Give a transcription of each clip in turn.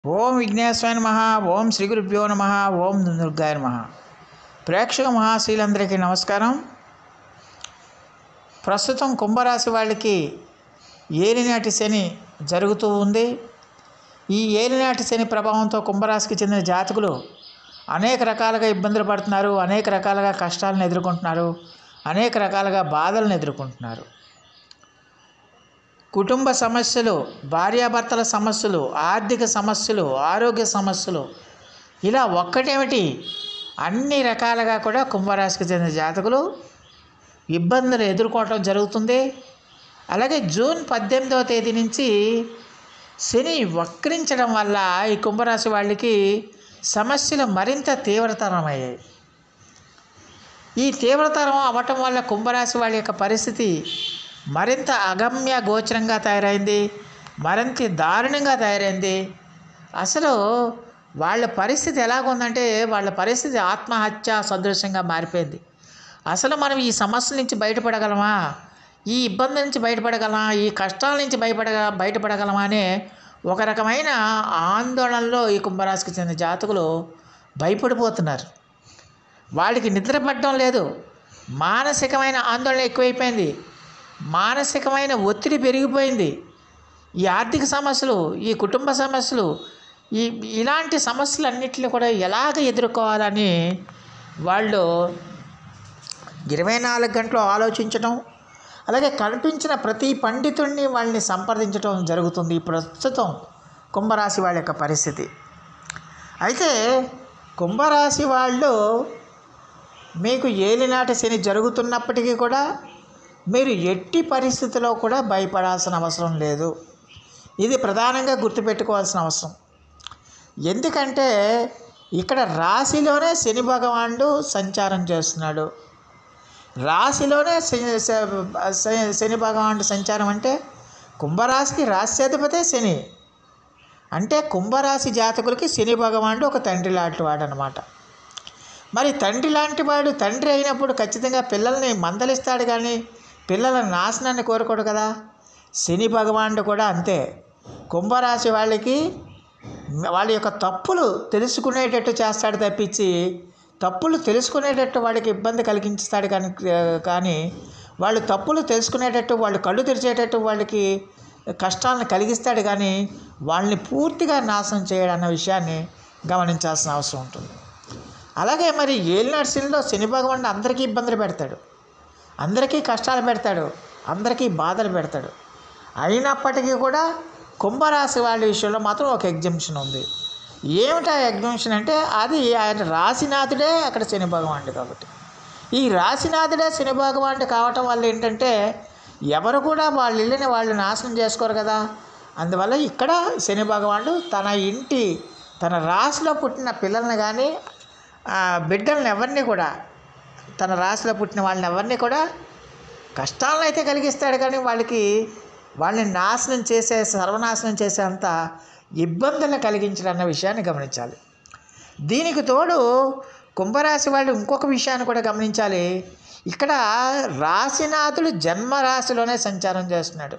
ఓం విఘ్నేశ్వరాయ నమ ఓం శ్రీ గురుభ్యో నమ ఓం దుర్గాయ నమ ప్రేక్షక మహాశీలందరికీ నమస్కారం ప్రస్తుతం కుంభరాశి వాళ్ళకి ఏలినాటి శని జరుగుతూ ఉంది ఈ ఏలినాటి శని ప్రభావంతో కుంభరాశికి చెందిన జాతకులు అనేక రకాలుగా ఇబ్బందులు పడుతున్నారు అనేక రకాలుగా కష్టాలను ఎదుర్కొంటున్నారు అనేక రకాలుగా బాధలను ఎదుర్కొంటున్నారు కుటుంబ సమస్యలు భార్యాభర్తల సమస్యలు ఆర్థిక సమస్యలు ఆరోగ్య సమస్యలు ఇలా ఒక్కటేమిటి అన్ని రకాలుగా కూడా కుంభరాశికి చెందిన జాతకులు ఇబ్బందులు ఎదుర్కోవటం జరుగుతుంది అలాగే జూన్ పద్దెనిమిదవ తేదీ నుంచి శని వక్రించడం వల్ల ఈ కుంభరాశి వాళ్ళకి సమస్యలు మరింత తీవ్రతరమయ్యాయి ఈ తీవ్రతరం అవ్వటం వల్ల కుంభరాశి వాళ్ళ యొక్క పరిస్థితి మరింత అగమ్య గోచరంగా తయారైంది మరింత దారుణంగా తయారైంది అసలు వాళ్ళ పరిస్థితి ఎలాగుందంటే వాళ్ళ పరిస్థితి ఆత్మహత్య సదృశ్యంగా మారిపోయింది అసలు మనం ఈ సమస్య నుంచి బయటపడగలమా ఈ ఇబ్బంది నుంచి బయటపడగలమా ఈ కష్టాల నుంచి బయటపడగ బయటపడగలమా అనే ఒక రకమైన ఆందోళనలో ఈ కుంభరాశికి చెందిన జాతకులు భయపడిపోతున్నారు వాళ్ళకి నిద్ర పట్టడం లేదు మానసికమైన ఆందోళన ఎక్కువైపోయింది మానసికమైన ఒత్తిడి పెరిగిపోయింది ఈ ఆర్థిక సమస్యలు ఈ కుటుంబ సమస్యలు ఈ ఇలాంటి సమస్యలన్నింటినీ కూడా ఎలాగ ఎదుర్కోవాలని వాళ్ళు ఇరవై నాలుగు గంటలు ఆలోచించడం అలాగే కనిపించిన ప్రతి పండితుడిని వాళ్ళని సంప్రదించడం జరుగుతుంది ప్రస్తుతం కుంభరాశి వాళ్ళ యొక్క పరిస్థితి అయితే కుంభరాశి వాళ్ళు మీకు ఏలినాటి శని జరుగుతున్నప్పటికీ కూడా మీరు ఎట్టి పరిస్థితిలో కూడా భయపడాల్సిన అవసరం లేదు ఇది ప్రధానంగా గుర్తుపెట్టుకోవాల్సిన అవసరం ఎందుకంటే ఇక్కడ రాశిలోనే శని భగవానుడు సంచారం చేస్తున్నాడు రాశిలోనే శని శని- శని భగవానుడు సంచారం అంటే కుంభరాశికి రాశ్యాధిపతే శని అంటే కుంభరాశి జాతకులకి శని భగవానుడు ఒక తండ్రి లాంటి వాడు అనమాట మరి తండ్రి లాంటి వాడు తండ్రి అయినప్పుడు ఖచ్చితంగా పిల్లల్ని మందలిస్తాడు కానీ పిల్లల నాశనాన్ని కోరుకోడు కదా శని భగవానుడు కూడా అంతే కుంభరాశి వాళ్ళకి వాళ్ళ యొక్క తప్పులు తెలుసుకునేటట్టు చేస్తాడు తప్పించి తప్పులు తెలుసుకునేటట్టు వాళ్ళకి ఇబ్బంది కలిగించుతాడు కానీ కానీ వాళ్ళు తప్పులు తెలుసుకునేటట్టు వాళ్ళు కళ్ళు తెరిచేటట్టు వాళ్ళకి కష్టాలను కలిగిస్తాడు కానీ వాళ్ళని పూర్తిగా నాశనం చేయడం అన్న విషయాన్ని గమనించాల్సిన అవసరం ఉంటుంది అలాగే మరి ఏలినాడు శనిలో శని భగవానుడు అందరికీ ఇబ్బందులు పెడతాడు అందరికీ కష్టాలు పెడతాడు అందరికీ బాధలు పెడతాడు అయినప్పటికీ కూడా కుంభరాశి వాళ్ళ విషయంలో మాత్రం ఒక ఎగ్జంప్షన్ ఉంది ఏమిటా ఎగ్జంప్షన్ అంటే అది ఆయన రాశినాథుడే అక్కడ శని భగవానుడు కాబట్టి ఈ రాశినాథుడే శని భగవానుడు కావటం వల్ల ఏంటంటే ఎవరు కూడా వాళ్ళ ఇల్లుని వాళ్ళు నాశనం చేసుకోరు కదా అందువల్ల ఇక్కడ శని భగవానుడు తన ఇంటి తన రాశిలో పుట్టిన పిల్లల్ని కానీ ఆ బిడ్డల్ని ఎవరిని కూడా తన రాశిలో పుట్టిన వాళ్ళని ఎవరిని కూడా కష్టాలను అయితే కలిగిస్తాడు కానీ వాళ్ళకి వాళ్ళని నాశనం చేసే సర్వనాశనం చేసేంత ఇబ్బందులను కలిగించడం అన్న విషయాన్ని గమనించాలి దీనికి తోడు కుంభరాశి వాళ్ళు ఇంకొక విషయాన్ని కూడా గమనించాలి ఇక్కడ రాశినాథుడు జన్మరాశిలోనే సంచారం చేస్తున్నాడు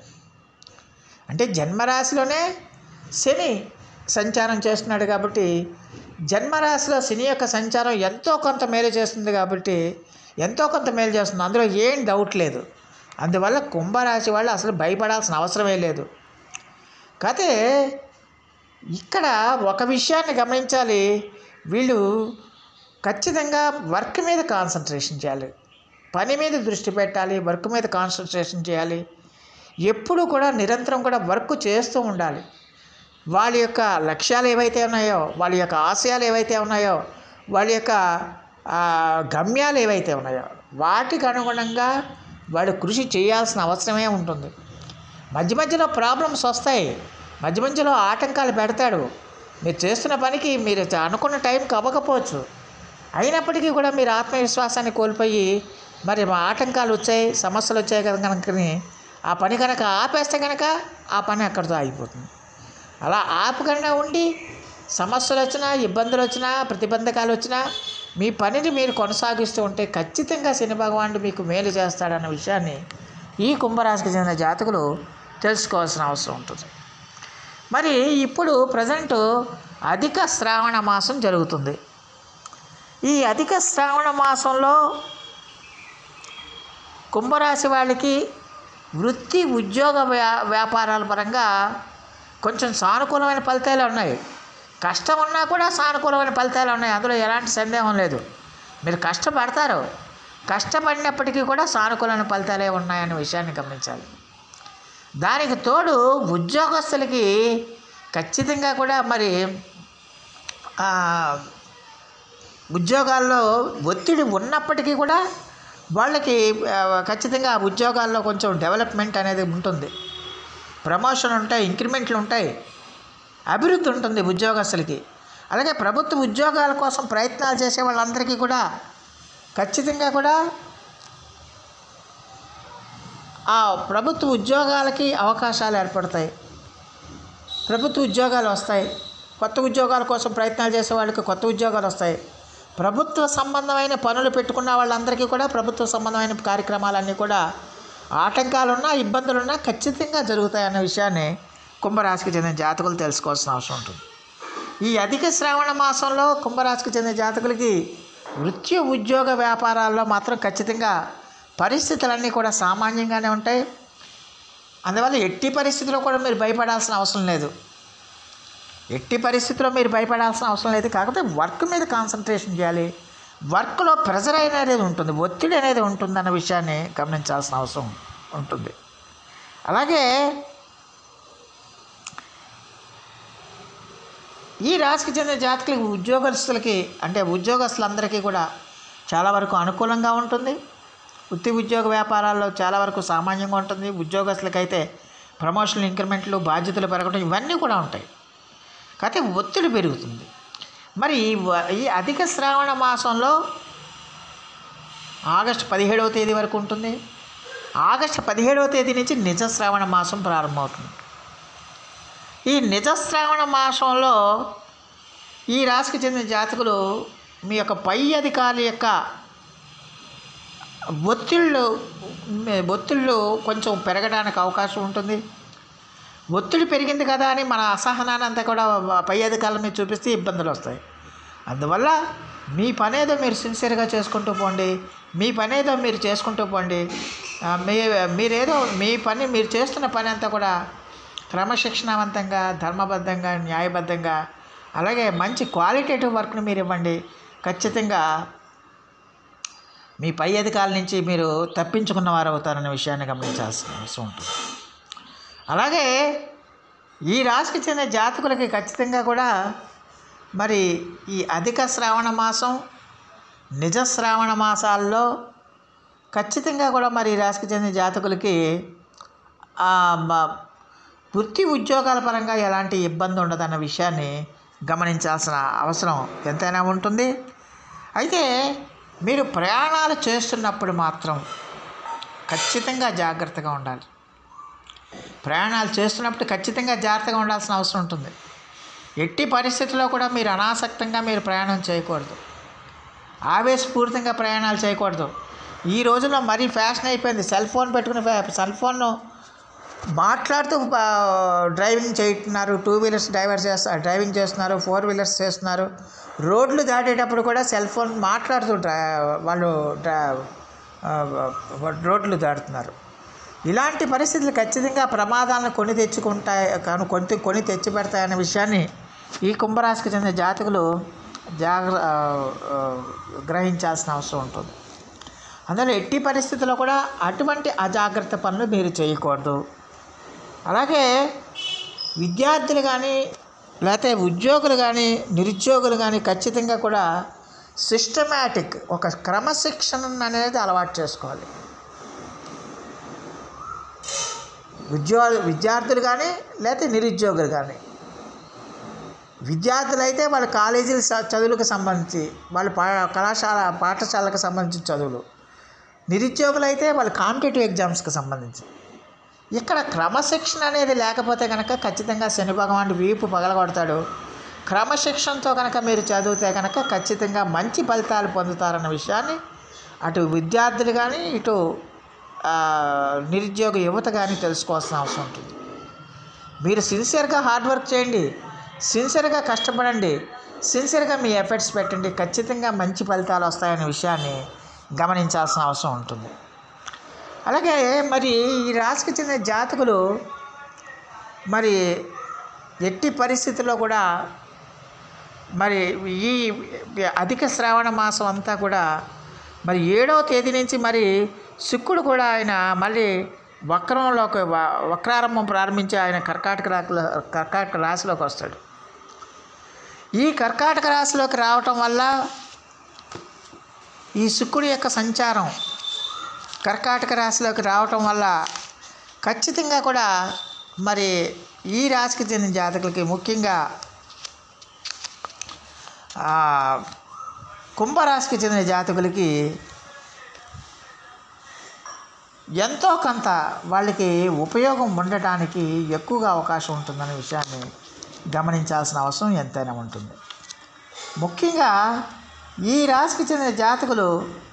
అంటే జన్మరాశిలోనే శని సంచారం చేస్తున్నాడు కాబట్టి జన్మరాశిలో శని యొక్క సంచారం ఎంతో కొంత మేలు చేస్తుంది కాబట్టి ఎంతో కొంత మేలు చేస్తుంది అందులో ఏం డౌట్ లేదు అందువల్ల కుంభరాశి వాళ్ళు అసలు భయపడాల్సిన అవసరమే లేదు కాకపోతే ఇక్కడ ఒక విషయాన్ని గమనించాలి వీళ్ళు ఖచ్చితంగా వర్క్ మీద కాన్సన్ట్రేషన్ చేయాలి పని మీద దృష్టి పెట్టాలి వర్క్ మీద కాన్సన్ట్రేషన్ చేయాలి ఎప్పుడు కూడా నిరంతరం కూడా వర్క్ చేస్తూ ఉండాలి వాళ్ళ యొక్క లక్ష్యాలు ఏవైతే ఉన్నాయో వాళ్ళ యొక్క ఆశయాలు ఏవైతే ఉన్నాయో వాళ్ళ యొక్క ఆ, గమ్యాలు ఏవైతే ఉన్నాయో వాటికి అనుగుణంగా వాడు కృషి చేయాల్సిన అవసరమే ఉంటుంది మధ్య మధ్యలో ప్రాబ్లమ్స్ వస్తాయి మధ్య మధ్యలో ఆటంకాలు పెడతాడు మీరు చేస్తున్న పనికి మీరు అనుకున్న టైంకి అవ్వకపోవచ్చు అయినప్పటికీ కూడా మీరు ఆత్మవిశ్వాసాన్ని కోల్పోయి మరి మా ఆటంకాలు వచ్చాయి సమస్యలు వచ్చాయి కదా కనుకని ఆ పని కనుక ఆపేస్తే కనుక ఆ పని అక్కడితో ఆగిపోతుంది అలా ఆపకుండా ఉండి సమస్యలు వచ్చినా ఇబ్బందులు వచ్చినా ప్రతిబంధకాలు వచ్చినా మీ పనిని మీరు కొనసాగిస్తూ ఉంటే ఖచ్చితంగా శని భగవానుడు మీకు మేలు చేస్తాడన్న విషయాన్ని ఈ కుంభరాశికి చెందిన జాతకులు తెలుసుకోవాల్సిన అవసరం ఉంటుంది మరి ఇప్పుడు ప్రజెంట్ అధిక శ్రావణ మాసం జరుగుతుంది ఈ అధిక శ్రావణ మాసంలో కుంభరాశి వాళ్ళకి వృత్తి ఉద్యోగ వ్యా వ్యాపారాల పరంగా కొంచెం సానుకూలమైన ఫలితాలు ఉన్నాయి కష్టం ఉన్నా కూడా సానుకూలమైన ఫలితాలు ఉన్నాయి అందులో ఎలాంటి సందేహం లేదు మీరు కష్టపడతారు కష్టపడినప్పటికీ కూడా సానుకూలమైన ఫలితాలే ఉన్నాయనే విషయాన్ని గమనించాలి దానికి తోడు ఉద్యోగస్తులకి ఖచ్చితంగా కూడా మరి ఆ, ఉద్యోగాల్లో ఒత్తిడి ఉన్నప్పటికీ కూడా వాళ్ళకి ఆ, ఖచ్చితంగా ఆ ఉద్యోగాల్లో కొంచెం డెవలప్మెంట్ అనేది ఉంటుంది ప్రమోషన్ ఉంటాయి ఇంక్రిమెంట్లు ఉంటాయి అభివృద్ధి ఉంటుంది ఉద్యోగస్తులకి అలాగే ప్రభుత్వ ఉద్యోగాల కోసం ప్రయత్నాలు చేసే వాళ్ళందరికీ కూడా ఖచ్చితంగా కూడా ఆ ప్రభుత్వ ఉద్యోగాలకి అవకాశాలు ఏర్పడతాయి ప్రభుత్వ ఉద్యోగాలు వస్తాయి కొత్త ఉద్యోగాల కోసం ప్రయత్నాలు చేసే వాళ్ళకి కొత్త ఉద్యోగాలు వస్తాయి ప్రభుత్వ సంబంధమైన పనులు పెట్టుకున్న వాళ్ళందరికీ కూడా ప్రభుత్వ సంబంధమైన కార్యక్రమాలన్నీ కూడా ఆటంకాలున్నా ఇబ్బందులున్నా ఖచ్చితంగా జరుగుతాయి అన్న విషయాన్ని కుంభరాశికి చెందిన జాతకులు తెలుసుకోవాల్సిన అవసరం ఉంటుంది ఈ అధిక శ్రావణ మాసంలో కుంభరాశికి చెందిన జాతకులకి వృత్తి ఉద్యోగ వ్యాపారాల్లో మాత్రం ఖచ్చితంగా పరిస్థితులన్నీ కూడా సామాన్యంగానే ఉంటాయి అందువల్ల ఎట్టి పరిస్థితిలో కూడా మీరు భయపడాల్సిన అవసరం లేదు ఎట్టి పరిస్థితిలో మీరు భయపడాల్సిన అవసరం లేదు కాకపోతే వర్క్ మీద కాన్సన్ట్రేషన్ చేయాలి వర్క్లో ప్రెజర్ అనేది ఉంటుంది ఒత్తిడి అనేది ఉంటుందన్న విషయాన్ని గమనించాల్సిన అవసరం ఉంటుంది అలాగే ఈ రాశికి చెందిన జాతకులకి ఉద్యోగస్తులకి అంటే ఉద్యోగస్తులందరికీ కూడా చాలా వరకు అనుకూలంగా ఉంటుంది వృత్తి ఉద్యోగ వ్యాపారాల్లో చాలా వరకు సామాన్యంగా ఉంటుంది ఉద్యోగస్తులకైతే ప్రమోషన్లు ఇంక్రిమెంట్లు బాధ్యతలు పెరగడం ఇవన్నీ కూడా ఉంటాయి కాకపోతే ఒత్తిడి పెరుగుతుంది మరి ఈ వ- ఈ అధిక శ్రావణ మాసంలో ఆగస్టు పదిహేడవ తేదీ వరకు ఉంటుంది ఆగస్టు పదిహేడవ తేదీ నుంచి నిజ శ్రావణ మాసం ప్రారంభమవుతుంది ఈ నిజ శ్రావణ మాసంలో ఈ రాశికి చెందిన జాతకులు మీ యొక్క పై అధికారుల యొక్క ఒత్తిళ్ళు ఒత్తిళ్ళు కొంచెం పెరగడానికి అవకాశం ఉంటుంది ఒత్తిడి పెరిగింది కదా అని మన అసహనాన్ని అంతా కూడా పై అధికారుల మీద చూపిస్తే ఇబ్బందులు వస్తాయి అందువల్ల మీ పనేదో మీరు సిన్సియర్గా చేసుకుంటూ పోండి మీ పనేదో మీరు చేసుకుంటూ పోండి ఆ, మీ మీరేదో మీ పని మీరు చేస్తున్న పని అంతా కూడా క్రమశిక్షణావంతంగా ధర్మబద్ధంగా న్యాయబద్ధంగా అలాగే మంచి క్వాలిటేటివ్ వర్క్ని మీరు ఇవ్వండి ఖచ్చితంగా మీ పై అధికారుల నుంచి మీరు తప్పించుకున్న వారు అవుతారనే విషయాన్ని గమనించాల్సిన అవసరం ఉంటుంది అలాగే ఈ రాశికి చెందిన జాతకులకి ఖచ్చితంగా కూడా మరి ఈ అధిక శ్రావణ మాసం నిజ శ్రావణ మాసాల్లో ఖచ్చితంగా కూడా మరి ఈ రాశికి చెందిన జాతకులకి ఆ, మ- వృత్తి ఉద్యోగాల పరంగా ఎలాంటి ఇబ్బంది ఉండదన్న విషయాన్ని గమనించాల్సిన అవసరం ఎంతైనా ఉంటుంది అయితే మీరు ప్రయాణాలు చేస్తున్నప్పుడు మాత్రం ఖచ్చితంగా జాగ్రత్తగా ఉండాలి ప్రయాణాలు చేస్తున్నప్పుడు ఖచ్చితంగా జాగ్రత్తగా ఉండాల్సిన అవసరం ఉంటుంది ఎట్టి పరిస్థితుల్లో కూడా మీరు అనాసక్తంగా మీరు ప్రయాణం చేయకూడదు ఆవేశపూరితంగా ప్రయాణాలు చేయకూడదు ఈ రోజుల్లో మరీ ఫ్యాషన్ అయిపోయింది సెల్ ఫోన్ పెట్టుకుని ఫే- సెల్ ఫోన్ను మాట్లాడుతూ ఆ, డ్రైవింగ్ చేస్తున్నారు టూ వీలర్స్ డ్రైవర్ చేస్తారు డ్రైవింగ్ చేస్తున్నారు ఫోర్ వీలర్స్ చేస్తున్నారు రోడ్లు దాటేటప్పుడు కూడా సెల్ ఫోన్ మాట్లాడుతూ డ్రా వాళ్ళు డ్రా ఆ, రోడ్లు దాటుతున్నారు ఇలాంటి పరిస్థితులు ఖచ్చితంగా ప్రమాదాలను కొని తెచ్చుకుంటాయి కాను కొని కొని తెచ్చి పెడతాయనే విషయాన్ని ఈ కుంభరాశికి చెందిన జాతకులు జాగ్ర ఆ, ఆ, గ్రహించాల్సిన అవసరం ఉంటుంది అందులో ఎట్టి పరిస్థితుల్లో కూడా అటువంటి అజాగ్రత్త పనులు మీరు చేయకూడదు అలాగే విద్యార్థులు కానీ లేకపోతే ఉద్యోగులు కానీ నిరుద్యోగులు కానీ ఖచ్చితంగా కూడా సిస్టమేటిక్ ఒక క్రమశిక్షణ అనేది అలవాటు చేసుకోవాలి ఉద్యోగ విద్యార్థులు కానీ లేకపోతే నిరుద్యోగులు కానీ విద్యార్థులు అయితే వాళ్ళ కాలేజీల స- చదువులకు సంబంధించి వాళ్ళ పా కళాశాల పాఠశాలకు సంబంధించిన చదువులు నిరుద్యోగులు అయితే వాళ్ళ కాంపిటేటివ్ ఎగ్జామ్స్కి సంబంధించి ఇక్కడ క్రమశిక్షణ అనేది లేకపోతే కనుక ఖచ్చితంగా శని భగవానుడు వీపు పగలగొడతాడు క్రమశిక్షణతో కనుక మీరు చదివితే కనుక ఖచ్చితంగా మంచి ఫలితాలు పొందుతారన్న విషయాన్ని అటు విద్యార్థులు కానీ ఇటు ఆ, నిరుద్యోగ యువత కానీ తెలుసుకోవాల్సిన అవసరం ఉంటుంది మీరు సిన్సియర్గా హార్డ్ వర్క్ చేయండి సిన్సియర్గా కష్టపడండి సిన్సియర్గా మీ ఎఫర్ట్స్ పెట్టండి ఖచ్చితంగా మంచి ఫలితాలు వస్తాయనే విషయాన్ని గమనించాల్సిన అవసరం ఉంటుంది అలాగే మరి ఈ రాశికి చెందిన జాతకులు మరి ఎట్టి పరిస్థితుల్లో కూడా మరి ఈ అధిక శ్రావణ మాసం అంతా కూడా మరి ఏడవ తేదీ నుంచి మరి శుక్రుడు కూడా ఆయన మళ్ళీ వక్రంలోకి వ- వక్రారంభం ప్రారంభించి ఆయన కర్కాటక రాకుల కర్కాటక రాశిలోకి వస్తాడు ఈ కర్కాటక రాశిలోకి రావటం వల్ల ఈ శుక్రుడి యొక్క సంచారం కర్కాటక రాశిలోకి రావటం వల్ల ఖచ్చితంగా కూడా మరి ఈ రాశికి చెందిన జాతకులకి ముఖ్యంగా ఆ, కుంభరాశికి చెందిన జాతకులకి ఎంతో కొంత వాళ్ళకి ఉపయోగం ఉండటానికి ఎక్కువగా అవకాశం ఉంటుందనే విషయాన్ని గమనించాల్సిన అవసరం ఎంతైనా ఉంటుంది ముఖ్యంగా ఈ రాశికి చెందిన జాతకులు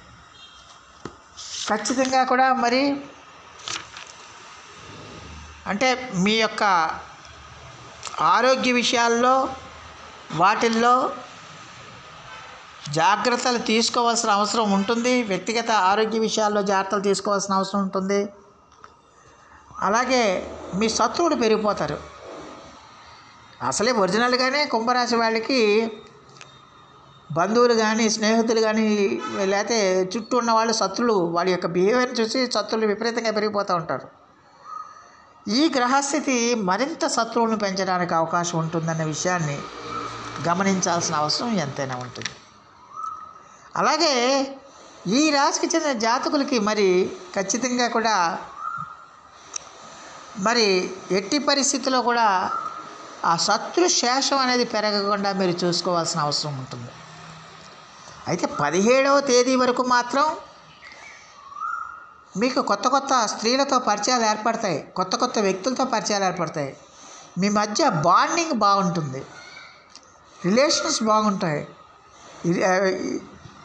ఖచ్చితంగా కూడా మరి అంటే మీ యొక్క ఆరోగ్య విషయాల్లో వాటిల్లో జాగ్రత్తలు తీసుకోవాల్సిన అవసరం ఉంటుంది వ్యక్తిగత ఆరోగ్య విషయాల్లో జాగ్రత్తలు తీసుకోవాల్సిన అవసరం ఉంటుంది అలాగే మీ శత్రువులు పెరిగిపోతారు అసలే ఒరిజినల్గానే కుంభరాశి వాళ్ళకి బంధువులు కానీ స్నేహితులు కానీ లేకపోతే చుట్టూ ఉన్న వాళ్ళు శత్రులు వాళ్ళ యొక్క బిహేవియర్ చూసి శత్రువులు విపరీతంగా పెరిగిపోతూ ఉంటారు ఈ గ్రహస్థితి మరింత శత్రువులను పెంచడానికి అవకాశం ఉంటుందన్న విషయాన్ని గమనించాల్సిన అవసరం ఎంతైనా ఉంటుంది అలాగే ఈ రాశికి చెందిన జాతకులకి మరి ఖచ్చితంగా కూడా మరి ఎట్టి పరిస్థితుల్లో కూడా ఆ శత్రు శేషం అనేది పెరగకుండా మీరు చూసుకోవాల్సిన అవసరం ఉంటుంది అయితే పదిహేడవ తేదీ వరకు మాత్రం మీకు కొత్త కొత్త స్త్రీలతో పరిచయాలు ఏర్పడతాయి కొత్త కొత్త వ్యక్తులతో పరిచయాలు ఏర్పడతాయి మీ మధ్య బాండింగ్ బాగుంటుంది రిలేషన్స్ బాగుంటాయి ఇది, ఆ, ఈ-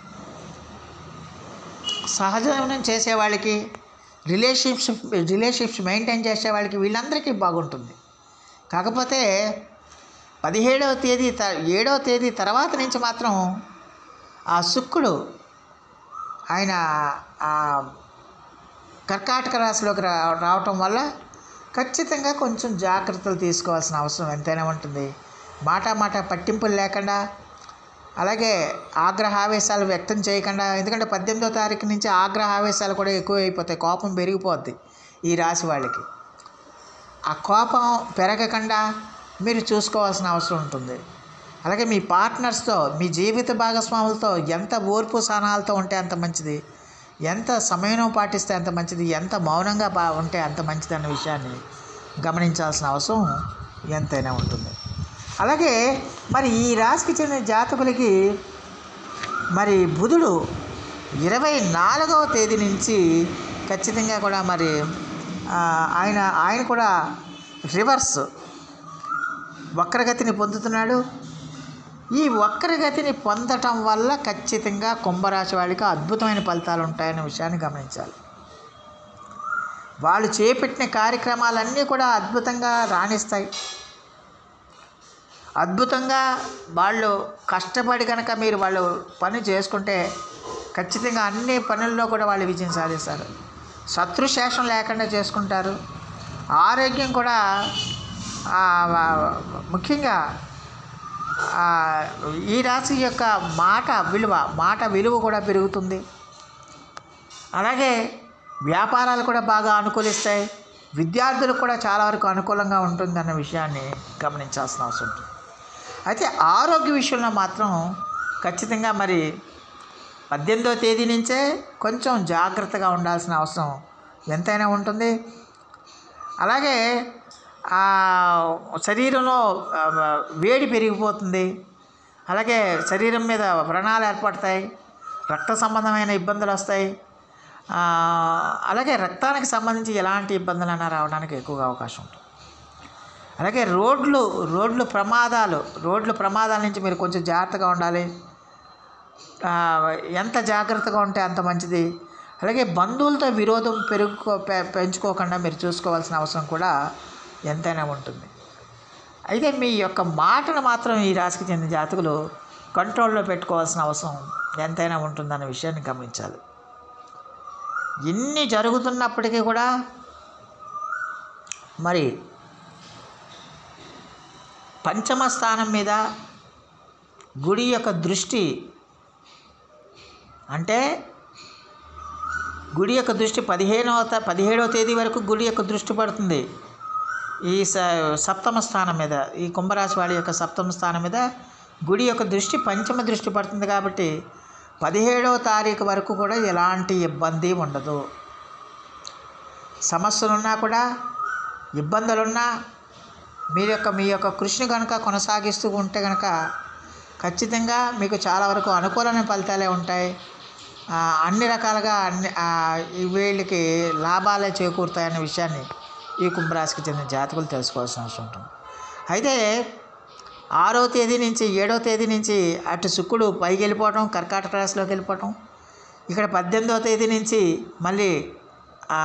సహజీవనం చేసే వాళ్ళకి రిలేషన్షిప్ రిలేషన్షిప్స్ మెయింటైన్ చేసే వాళ్ళకి వీళ్ళందరికీ బాగుంటుంది కాకపోతే పదిహేడవ తేదీ త ఏడవ తేదీ తర్వాత నుంచి మాత్రం ఆ శుక్రుడు ఆయన ఆ కర్కాటక రాశిలోకి రా రావటం వల్ల ఖచ్చితంగా కొంచెం జాగ్రత్తలు తీసుకోవాల్సిన అవసరం ఎంతైనా ఉంటుంది మాట మాట పట్టింపులు లేకుండా అలాగే ఆగ్రహ ఆవేశాలు వ్యక్తం చేయకుండా ఎందుకంటే పద్దెనిమిదో తారీఖు నుంచి ఆగ్రహ ఆవేశాలు కూడా ఎక్కువ అయిపోతాయి కోపం పెరిగిపోద్ది ఈ రాశి వాళ్ళకి ఆ కోపం పెరగకుండా మీరు చూసుకోవాల్సిన అవసరం ఉంటుంది అలాగే మీ పార్ట్నర్స్తో మీ జీవిత భాగస్వాములతో ఎంత ఓర్పు సహనాలతో ఉంటే అంత మంచిది ఎంత సమయం పాటిస్తే అంత మంచిది ఎంత మౌనంగా బా ఉంటే అంత మంచిది అన్న విషయాన్ని గమనించాల్సిన అవసరం ఎంతైనా ఉంటుంది అలాగే మరి ఈ రాశికి చెందిన జాతకులకి మరి బుధుడు ఇరవై నాలుగవ తేదీ నుంచి ఖచ్చితంగా కూడా మరి ఆ, ఆయన ఆయన కూడా రివర్స్ వక్రగతిని పొందుతున్నాడు ఈ వక్రగతిని పొందటం వల్ల ఖచ్చితంగా కుంభరాశి వాళ్ళకి అద్భుతమైన ఫలితాలు ఉంటాయనే విషయాన్ని గమనించాలి వాళ్ళు చేపట్టిన కార్యక్రమాలన్నీ కూడా అద్భుతంగా రాణిస్తాయి అద్భుతంగా వాళ్ళు కష్టపడి కనుక మీరు వాళ్ళు పని చేసుకుంటే ఖచ్చితంగా అన్ని పనుల్లో కూడా వాళ్ళు విజయం సాధిస్తారు శత్రుశేషం లేకుండా చేసుకుంటారు ఆరోగ్యం కూడా ఆ, వా- ముఖ్యంగా ఆ, ఈ రాశి యొక్క మాట విలువ మాట విలువ కూడా పెరుగుతుంది అలాగే వ్యాపారాలు కూడా బాగా అనుకూలిస్తాయి విద్యార్థులకు కూడా చాలా వరకు అనుకూలంగా ఉంటుందన్న విషయాన్ని గమనించాల్సిన అవసరం ఉంటుంది అయితే ఆరోగ్య విషయంలో మాత్రం ఖచ్చితంగా మరి పద్దెనిమిదో తేదీ నుంచే కొంచెం జాగ్రత్తగా ఉండాల్సిన అవసరం ఎంతైనా ఉంటుంది అలాగే ఆ, శరీరంలో ఆ, వేడి పెరిగిపోతుంది అలాగే శరీరం మీద వ్రణాలు ఏర్పడతాయి రక్త సంబంధమైన ఇబ్బందులు వస్తాయి ఆ, అలాగే రక్తానికి సంబంధించి ఎలాంటి ఇబ్బందులైనా రావడానికి ఎక్కువగా అవకాశం ఉంటుంది అలాగే రోడ్లు రోడ్లు ప్రమాదాలు రోడ్లు ప్రమాదాల నుంచి మీరు కొంచెం జాగ్రత్తగా ఉండాలి ఆ, ఎంత జాగ్రత్తగా ఉంటే అంత మంచిది అలాగే బంధువులతో విరోధం పెరుగుకో పె- పెంచుకోకుండా మీరు చూసుకోవాల్సిన అవసరం కూడా ఎంతైనా ఉంటుంది అయితే మీ యొక్క మాటను మాత్రం ఈ రాశికి చెందిన జాతకులు కంట్రోల్లో పెట్టుకోవాల్సిన అవసరం ఎంతైనా ఉంటుందన్న విషయాన్ని గమనించాలి ఇన్ని జరుగుతున్నప్పటికీ కూడా మరి పంచమ స్థానం మీద గుడి యొక్క దృష్టి అంటే గుడి యొక్క దృష్టి పదిహేనవ త- పదిహేడవ తేదీ వరకు గుడి యొక్క దృష్టి పడుతుంది ఈ స సప్తమ స్థానం మీద ఈ కుంభరాశి వాడి యొక్క సప్తమ స్థానం మీద గుడి యొక్క దృష్టి పంచమ దృష్టి పడుతుంది కాబట్టి పదిహేడవ తారీఖు వరకు కూడా ఎలాంటి ఇబ్బంది ఉండదు సమస్యలున్నా కూడా ఇబ్బందులున్నా మీ యొక్క మీ యొక్క కృషిని కనుక కొనసాగిస్తూ ఉంటే కనుక ఖచ్చితంగా మీకు చాలా వరకు అనుకూలమైన ఫలితాలే ఉంటాయి ఆ, అన్ని రకాలుగా అన్ని ఆ, ఈ వీళ్ళకి లాభాలే చేకూరుతాయనే విషయాన్ని ఈ కుంభరాశికి చెందిన జాతకులు తెలుసుకోవాల్సిన అవసరం ఉంటుంది అయితే ఆరో తేదీ నుంచి ఏడో తేదీ నుంచి అటు శుక్రుడు పైకి వెళ్ళిపోవటం కర్కాటక రాశిలోకి వెళ్ళిపోవటం ఇక్కడ పద్దెనిమిదవ తేదీ నుంచి మళ్ళీ ఆ,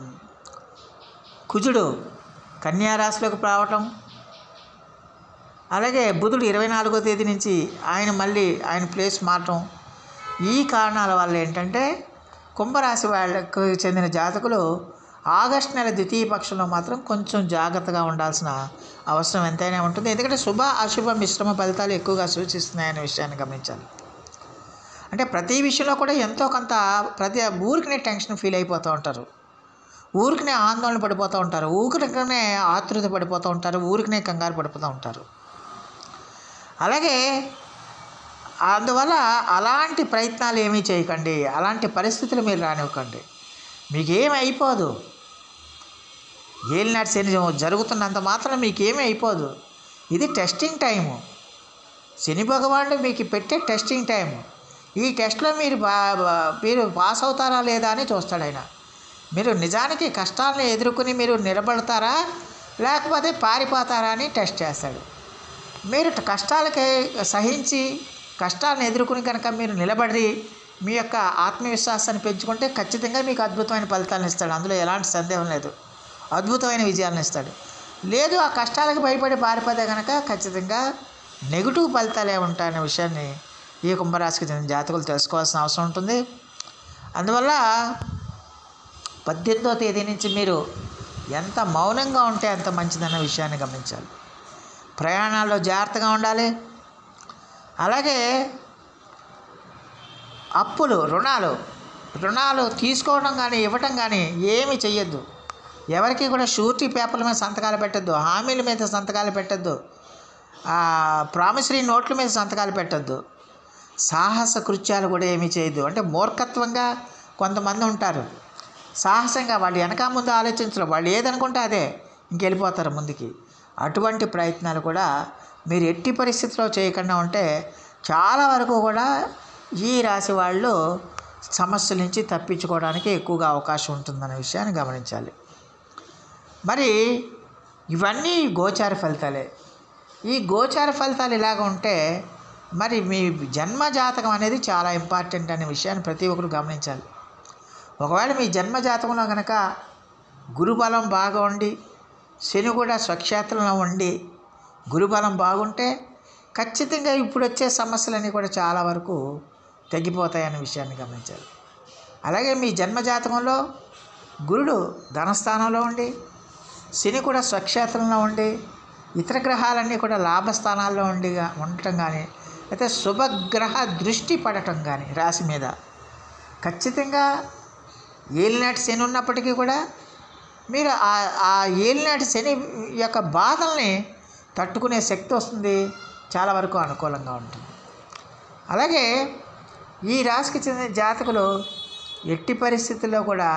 కుజుడు కన్యా రాశిలోకి రావటం అలాగే బుధుడు ఇరవై నాలుగో తేదీ నుంచి ఆయన మళ్ళీ ఆయన ప్లేస్ మారటం ఈ కారణాల వల్ల ఏంటంటే కుంభరాశి వాళ్ళకు చెందిన జాతకులు ఆగస్టు నెల ద్వితీయ పక్షంలో మాత్రం కొంచెం జాగ్రత్తగా ఉండాల్సిన అవసరం ఎంతైనా ఉంటుంది ఎందుకంటే శుభ అశుభ మిశ్రమ ఫలితాలు ఎక్కువగా సూచిస్తున్నాయనే విషయాన్ని గమనించాలి అంటే ప్రతి విషయంలో కూడా ఎంతో కొంత ప్రతి ఊరికినే టెన్షన్ ఫీల్ అయిపోతూ ఉంటారు ఊరికినే ఆందోళన పడిపోతూ ఉంటారు ఊరికనే ఆతృత పడిపోతూ ఉంటారు ఊరికినే కంగారు పడిపోతూ ఉంటారు అలాగే అందువల్ల అలాంటి ప్రయత్నాలు ఏమీ చేయకండి అలాంటి పరిస్థితులు మీరు రానివ్వకండి మీకేం అయిపోదు ఏలినాటి శని జరుగుతున్నంత మాత్రం మీకేమీ అయిపోదు ఇది టెస్టింగ్ టైము శని భగవానుడు మీకు పెట్టే టెస్టింగ్ టైం ఈ టెస్ట్లో మీరు బా బా- మీరు పాస్ అవుతారా లేదా అని చూస్తాడు ఆయన మీరు నిజానికి కష్టాలను ఎదుర్కొని మీరు నిలబడతారా లేకపోతే పారిపోతారా అని టెస్ట్ చేస్తాడు మీరు ట- కష్టాలకి సహించి కష్టాలను ఎదుర్కొని కనుక మీరు నిలబడి మీ యొక్క ఆత్మవిశ్వాసాన్ని పెంచుకుంటే ఖచ్చితంగా మీకు అద్భుతమైన ఫలితాలను ఇస్తాడు అందులో ఎలాంటి సందేహం లేదు అద్భుతమైన విజయాలను ఇస్తాడు లేదు ఆ కష్టాలకు భయపడి పారిపోతే కనుక ఖచ్చితంగా నెగిటివ్ ఫలితాలే ఉంటాయనే విషయాన్ని ఈ కుంభరాశికి చెందిన జాతకులు తెలుసుకోవాల్సిన అవసరం ఉంటుంది అందువల్ల పద్దెనిమిదో తేదీ నుంచి మీరు ఎంత మౌనంగా ఉంటే అంత మంచిదన్న విషయాన్ని గమనించాలి ప్రయాణాల్లో జాగ్రత్తగా ఉండాలి అలాగే అప్పులు రుణాలు రుణాలు తీసుకోవడం కానీ ఇవ్వటం కానీ ఏమీ చెయ్యొద్దు ఎవరికి కూడా షూరిటీ పేపర్ల మీద సంతకాలు పెట్టద్దు హామీల మీద సంతకాలు పెట్టద్దు ప్రామిసరీ నోట్ల మీద సంతకాలు పెట్టద్దు సాహస కృత్యాలు కూడా ఏమీ చేయొద్దు అంటే మూర్ఖత్వంగా కొంతమంది ఉంటారు సాహసంగా వాళ్ళు వెనక ముందు ఆలోచించరు వాళ్ళు ఏదనుకుంటే అదే ఇంకెళ్ళిపోతారు ముందుకి అటువంటి ప్రయత్నాలు కూడా మీరు ఎట్టి పరిస్థితిలో చేయకుండా ఉంటే చాలా వరకు కూడా ఈ రాశి వాళ్ళు సమస్యల నుంచి తప్పించుకోవడానికి ఎక్కువగా అవకాశం ఉంటుందనే విషయాన్ని గమనించాలి మరి ఇవన్నీ గోచార ఫలితాలే ఈ గోచార ఫలితాలు ఇలాగ ఉంటే మరి మీ జన్మ జాతకం అనేది చాలా ఇంపార్టెంట్ అనే విషయాన్ని ప్రతి ఒక్కరు గమనించాలి ఒకవేళ మీ జన్మ జాతకంలో కనుక గురుబలం బాగా ఉండి శని కూడా స్వక్షేత్రంలో ఉండి గురుబలం బాగుంటే ఖచ్చితంగా ఇప్పుడు వచ్చే సమస్యలన్నీ కూడా చాలా వరకు తగ్గిపోతాయనే విషయాన్ని గమనించాలి అలాగే మీ జన్మ జాతకంలో గురుడు ధనస్థానంలో ఉండి శని కూడా స్వక్షేత్రంలో ఉండి ఇతర గ్రహాలన్నీ కూడా లాభస్థానాల్లో ఉండి ఉండటం కానీ అయితే శుభగ్రహ దృష్టి పడటం కానీ రాశి మీద ఖచ్చితంగా ఏలినాటి శని ఉన్నప్పటికీ కూడా మీరు ఆ- ఆ ఏలినాటి శని యొక్క బాధల్ని తట్టుకునే శక్తి వస్తుంది చాలా వరకు అనుకూలంగా ఉంటుంది అలాగే ఈ రాశికి చెందిన జాతకులు ఎట్టి పరిస్థితుల్లో కూడా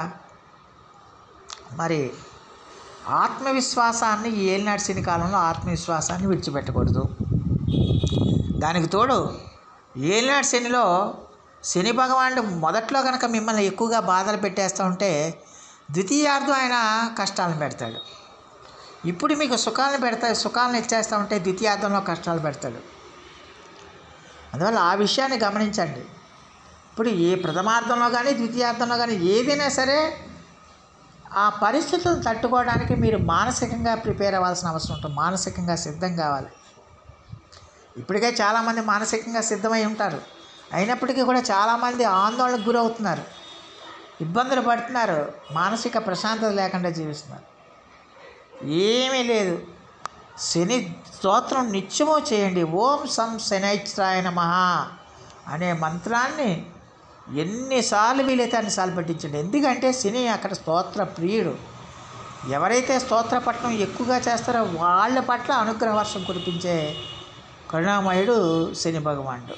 మరి ఆత్మవిశ్వాసాన్ని ఈ ఏలినాటి శని కాలంలో ఆత్మవిశ్వాసాన్ని విడిచిపెట్టకూడదు దానికి తోడు ఏలినాటి శనిలో శని భగవానుడు మొదట్లో కనుక మిమ్మల్ని ఎక్కువగా బాధలు పెట్టేస్తూ ఉంటే ద్వితీయార్థం ఆయన కష్టాలను పెడతాడు ఇప్పుడు మీకు సుఖాలను పెడతాడు సుఖాలను ఇచ్చేస్తూ ఉంటే ద్వితీయార్థంలో కష్టాలు పెడతాడు అందువల్ల ఆ విషయాన్ని గమనించండి ఇప్పుడు ఏ ప్రథమార్థంలో కానీ ద్వితీయార్థంలో కానీ ఏదైనా సరే ఆ పరిస్థితులను తట్టుకోవడానికి మీరు మానసికంగా ప్రిపేర్ అవ్వాల్సిన అవసరం ఉంటుంది మానసికంగా సిద్ధం కావాలి ఇప్పటికే చాలామంది మానసికంగా సిద్ధమై ఉంటారు అయినప్పటికీ కూడా చాలామంది ఆందోళనకు గురవుతున్నారు ఇబ్బందులు పడుతున్నారు మానసిక ప్రశాంతత లేకుండా జీవిస్తున్నారు ఏమీ లేదు శని స్తోత్రం నిత్యము చేయండి ఓం సం శనైత్రాయ నమ అనే మంత్రాన్ని ఎన్నిసార్లు వీలైతే అన్నిసార్లు పట్టించండి ఎందుకంటే శని అక్కడ స్తోత్ర ప్రియుడు ఎవరైతే స్తోత్ర పట్టణం ఎక్కువగా చేస్తారో వాళ్ళ పట్ల అనుగ్రహ వర్షం కురిపించే కరుణామయుడు శని భగవానుడు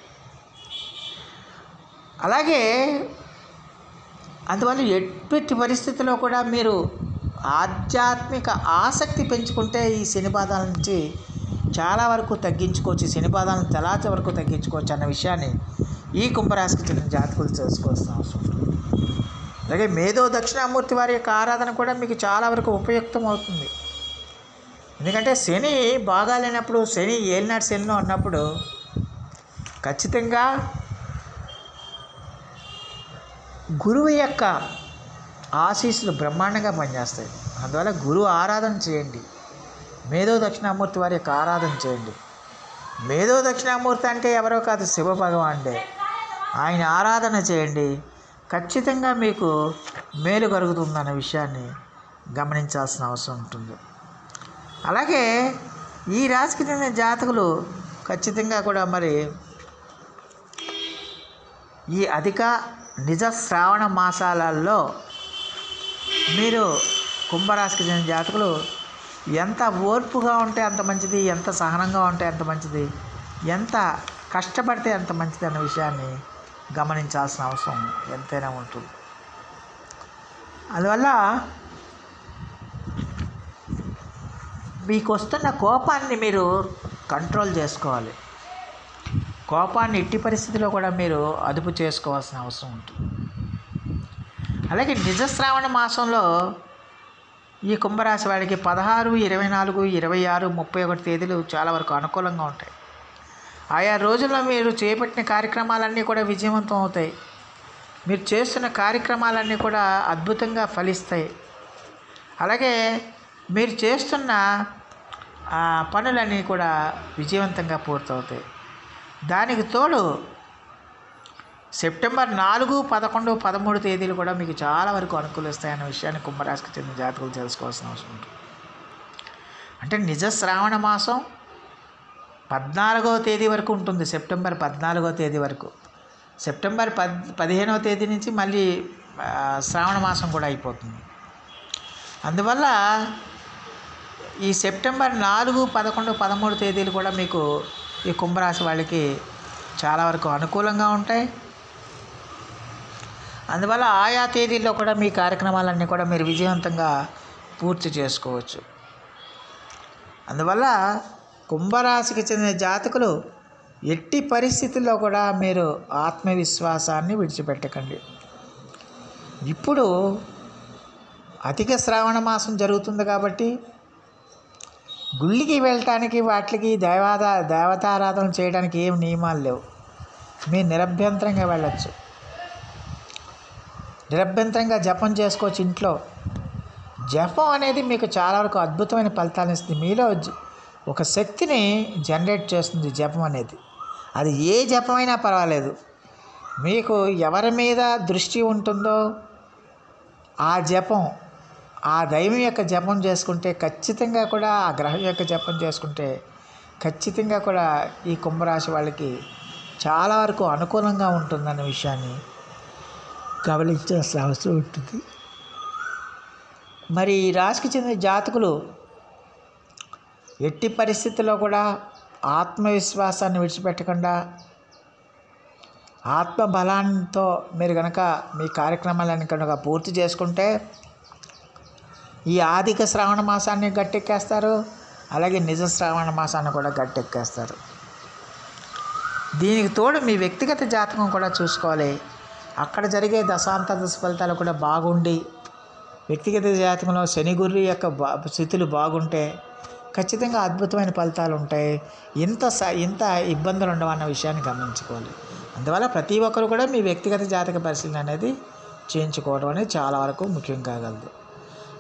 అలాగే అందువల్ల ఎటువంటి పరిస్థితుల్లో కూడా మీరు ఆధ్యాత్మిక ఆసక్తి పెంచుకుంటే ఈ శని బాధల నుంచి చాలా వరకు తగ్గించుకోవచ్చు ఈ శని బాధలను తెలాచ వరకు తగ్గించుకోవచ్చు అన్న విషయాన్ని ఈ కుంభరాశికి చెందిన జాతకులు తెలుసుకోవాల్సిన అవసరం ఉంది. అలాగే మేధో దక్షిణామూర్తి వారి యొక్క ఆరాధన కూడా మీకు చాలా వరకు ఉపయుక్తం అవుతుంది ఎందుకంటే శని బాగా లేనప్పుడు శని ఏలినాడు శనిలో ఉన్నప్పుడు ఖచ్చితంగా గురువు యొక్క ఆశీస్సులు బ్రహ్మాండంగా పనిచేస్తాయి అందువల్ల గురువు ఆరాధన చేయండి మేధో దక్షిణామూర్తి వారి యొక్క ఆరాధన చేయండి మేధో దక్షిణామూర్తి అంటే ఎవరో కాదు శివ భగవానుడే ఆయన ఆరాధన చేయండి ఖచ్చితంగా మీకు మేలు కలుగుతుందన్న విషయాన్ని గమనించాల్సిన అవసరం ఉంటుంది అలాగే ఈ రాశికి చెందిన జాతకులు ఖచ్చితంగా కూడా మరి ఈ అధిక నిజ శ్రావణ మాసాలలో మీరు కుంభరాశికి చెందిన జాతకులు ఎంత ఓర్పుగా ఉంటే అంత మంచిది ఎంత సహనంగా ఉంటే అంత మంచిది ఎంత కష్టపడితే అంత మంచిది అన్న విషయాన్ని గమనించాల్సిన అవసరం ఎంతైనా ఉంటుంది అందువల్ల మీకు వస్తున్న కోపాన్ని మీరు కంట్రోల్ చేసుకోవాలి కోపాన్ని ఎట్టి పరిస్థితిలో కూడా మీరు అదుపు చేసుకోవాల్సిన అవసరం ఉంటుంది అలాగే నిజశ్రావణ మాసంలో ఈ కుంభరాశి వాడికి పదహారు ఇరవై నాలుగు ఇరవై ఆరు ముప్పై ఒకటి తేదీలు చాలా వరకు అనుకూలంగా ఉంటాయి ఆయా రోజుల్లో మీరు చేపట్టిన కార్యక్రమాలన్నీ కూడా విజయవంతం అవుతాయి మీరు చేస్తున్న కార్యక్రమాలన్నీ కూడా అద్భుతంగా ఫలిస్తాయి అలాగే మీరు చేస్తున్న ఆ, పనులన్నీ కూడా విజయవంతంగా పూర్తవుతాయి దానికి తోడు సెప్టెంబర్ నాలుగు పదకొండు పదమూడు తేదీలు కూడా మీకు చాలా వరకు అనుకూలిస్తాయన్న విషయాన్ని కుంభరాశికి చెందిన జాతకులు తెలుసుకోవాల్సిన అవసరం ఉంటుంది అంటే నిజ శ్రావణ మాసం పద్నాలుగవ తేదీ వరకు ఉంటుంది సెప్టెంబర్ పద్నాలుగవ తేదీ వరకు సెప్టెంబర్ పద్ పదిహేనవ తేదీ నుంచి మళ్ళీ ఆ, శ్రావణ మాసం కూడా అయిపోతుంది అందువల్ల ఈ సెప్టెంబర్ నాలుగు పదకొండు పదమూడు తేదీలు కూడా మీకు ఈ కుంభరాశి వాళ్ళకి చాలా వరకు అనుకూలంగా ఉంటాయి అందువల్ల ఆయా తేదీల్లో కూడా మీ కార్యక్రమాలన్నీ కూడా మీరు విజయవంతంగా పూర్తి చేసుకోవచ్చు అందువల్ల కుంభరాశికి చెందిన జాతకులు ఎట్టి పరిస్థితుల్లో కూడా మీరు ఆత్మవిశ్వాసాన్ని విడిచిపెట్టకండి ఇప్పుడు అధిక శ్రావణ మాసం జరుగుతుంది కాబట్టి గుళ్ళకి వెళ్ళటానికి వాటికి దేవాదా దేవతారాధన చేయడానికి ఏం నియమాలు లేవు మీరు నిరభ్యంతరంగా వెళ్ళచ్చు నిరభ్యంతరంగా జపం చేసుకోవచ్చు ఇంట్లో జపం అనేది మీకు చాలా వరకు అద్భుతమైన ఫలితాలను ఇస్తుంది మీలో జ- ఒక శక్తిని జనరేట్ చేస్తుంది జపం అనేది అది ఏ జపమైనా పర్వాలేదు మీకు ఎవరి మీద దృష్టి ఉంటుందో ఆ జపం ఆ దైవం యొక్క జపం చేసుకుంటే ఖచ్చితంగా కూడా ఆ గ్రహం యొక్క జపం చేసుకుంటే ఖచ్చితంగా కూడా ఈ కుంభరాశి వాళ్ళకి చాలా వరకు అనుకూలంగా ఉంటుందన్న విషయాన్ని గమనించాల్సిన అవసరం ఉంటుంది మరి ఈ రాశికి చెందిన జాతకులు ఎట్టి పరిస్థితుల్లో కూడా ఆత్మవిశ్వాసాన్ని విడిచిపెట్టకుండా ఆత్మ బలాంతో మీరు కనుక మీ కార్యక్రమాలను కనుక పూర్తి చేసుకుంటే ఈ ఆదిక శ్రావణ మాసాన్ని గట్టెక్కేస్తారు అలాగే నిజ శ్రావణ మాసాన్ని కూడా గట్టెక్కేస్తారు దీనికి తోడు మీ వ్యక్తిగత జాతకం కూడా చూసుకోవాలి అక్కడ జరిగే దశాంత దశ ఫలితాలు కూడా బాగుండి వ్యక్తిగత జాతకంలో శని గురు యొక్క బా స్థితులు బాగుంటే ఖచ్చితంగా అద్భుతమైన ఫలితాలు ఉంటాయి ఇంత స ఇంత ఇబ్బందులు ఉండవన్న విషయాన్ని గమనించుకోవాలి అందువల్ల ప్రతి ఒక్కరు కూడా మీ వ్యక్తిగత జాతక పరిశీలన అనేది చేయించుకోవడం అనేది చాలా వరకు ముఖ్యం కాగలదు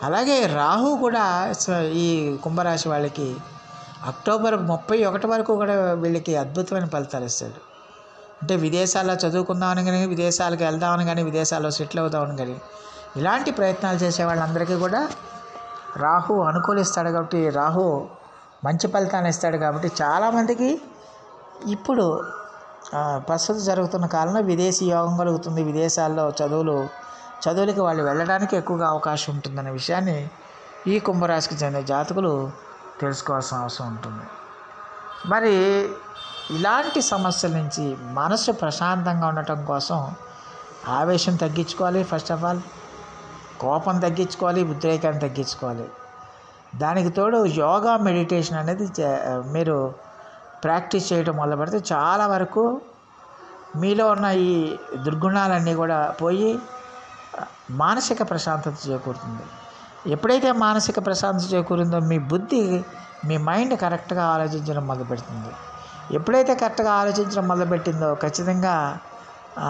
అలాగే రాహు కూడా స- ఈ కుంభరాశి వాళ్ళకి అక్టోబర్ ముప్పై ఒకటి వరకు కూడా వీళ్ళకి అద్భుతమైన ఫలితాలు ఇస్తాడు అంటే విదేశాల్లో చదువుకుందామని కానీ విదేశాలకు వెళ్దామని కానీ విదేశాల్లో సెటిల్ అవుదామని కానీ ఇలాంటి ప్రయత్నాలు చేసే వాళ్ళందరికీ కూడా రాహు అనుకూలిస్తాడు కాబట్టి రాహు మంచి ఫలితాన్ని ఇస్తాడు కాబట్టి చాలామందికి ఇప్పుడు ఆ, ప్రస్తుతం జరుగుతున్న కాలంలో విదేశీ యోగం కలుగుతుంది విదేశాల్లో చదువులు చదువులకి వాళ్ళు వెళ్ళడానికి ఎక్కువగా అవకాశం ఉంటుందనే విషయాన్ని ఈ కుంభరాశికి చెందిన జాతకులు తెలుసుకోవాల్సిన అవసరం ఉంటుంది మరి ఇలాంటి సమస్యల నుంచి మనసు ప్రశాంతంగా ఉండటం కోసం ఆవేశం తగ్గించుకోవాలి ఫస్ట్ ఆఫ్ ఆల్ కోపం తగ్గించుకోవాలి ఉద్రేకాన్ని తగ్గించుకోవాలి దానికి తోడు యోగా మెడిటేషన్ అనేది చే- మీరు ప్రాక్టీస్ చేయడం మొదలు పెడితే చాలా వరకు మీలో ఉన్న ఈ దుర్గుణాలన్నీ కూడా పోయి మానసిక ప్రశాంతత చేకూరుతుంది ఎప్పుడైతే మానసిక ప్రశాంతత చేకూరిందో మీ బుద్ధి మీ మైండ్ కరెక్ట్గా ఆలోచించడం మొదలు పెడుతుంది ఎప్పుడైతే కరెక్ట్గా ఆలోచించడం మొదలుపెట్టిందో ఖచ్చితంగా ఆ,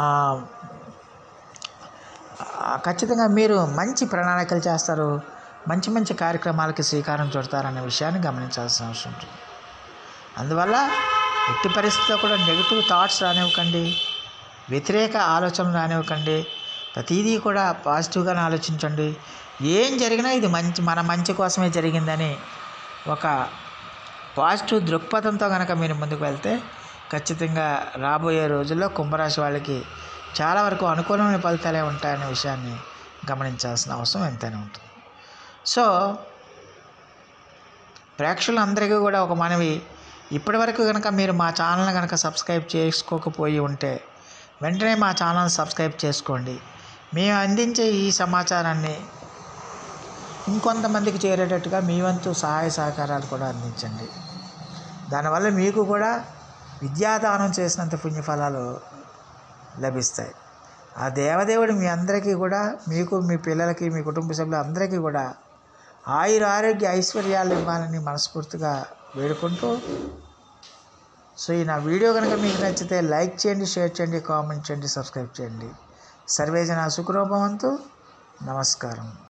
ఆ, ఖచ్చితంగా మీరు మంచి ప్రణాళికలు చేస్తారు మంచి మంచి కార్యక్రమాలకి శ్రీకారం చుడతారనే విషయాన్ని గమనించాల్సిన అవసరం ఉంటుంది అందువల్ల ఎట్టి పరిస్థితుల్లో కూడా నెగిటివ్ థాట్స్ రానివ్వకండి వ్యతిరేక ఆలోచనలు రానివ్వకండి ప్రతిదీ కూడా పాజిటివ్గానే ఆలోచించండి ఏం జరిగినా ఇది మంచి మన మంచి కోసమే జరిగిందని ఒక పాజిటివ్ దృక్పథంతో కనుక మీరు ముందుకు వెళ్తే ఖచ్చితంగా రాబోయే రోజుల్లో కుంభరాశి వాళ్ళకి చాలా వరకు అనుకూలమైన ఫలితాలే ఉంటాయనే విషయాన్ని గమనించాల్సిన అవసరం ఎంతైనా ఉంటుంది సో ప్రేక్షకులందరికీ కూడా ఒక మనవి ఇప్పటివరకు కనుక మీరు మా ఛానల్ని కనుక సబ్స్క్రైబ్ చేసుకోకపోయి ఉంటే వెంటనే మా ఛానల్ సబ్స్క్రైబ్ చేసుకోండి మేము అందించే ఈ సమాచారాన్ని ఇంకొంతమందికి చేరేటట్టుగా మీ వంతు సహాయ సహకారాలు కూడా అందించండి దానివల్ల మీకు కూడా విద్యాదానం చేసినంత పుణ్యఫలాలు లభిస్తాయి ఆ దేవదేవుడు మీ అందరికీ కూడా మీకు మీ పిల్లలకి మీ కుటుంబ సభ్యులు అందరికీ కూడా ఆయుర ఆరోగ్య ఐశ్వర్యాలు ఇవ్వాలని మనస్ఫూర్తిగా వేడుకుంటూ సో ఈ నా వీడియో కనుక మీకు నచ్చితే లైక్ చేయండి షేర్ చేయండి కామెంట్ చేయండి సబ్స్క్రైబ్ చేయండి సర్వేజన సుఖరూపవంతు నమస్కారం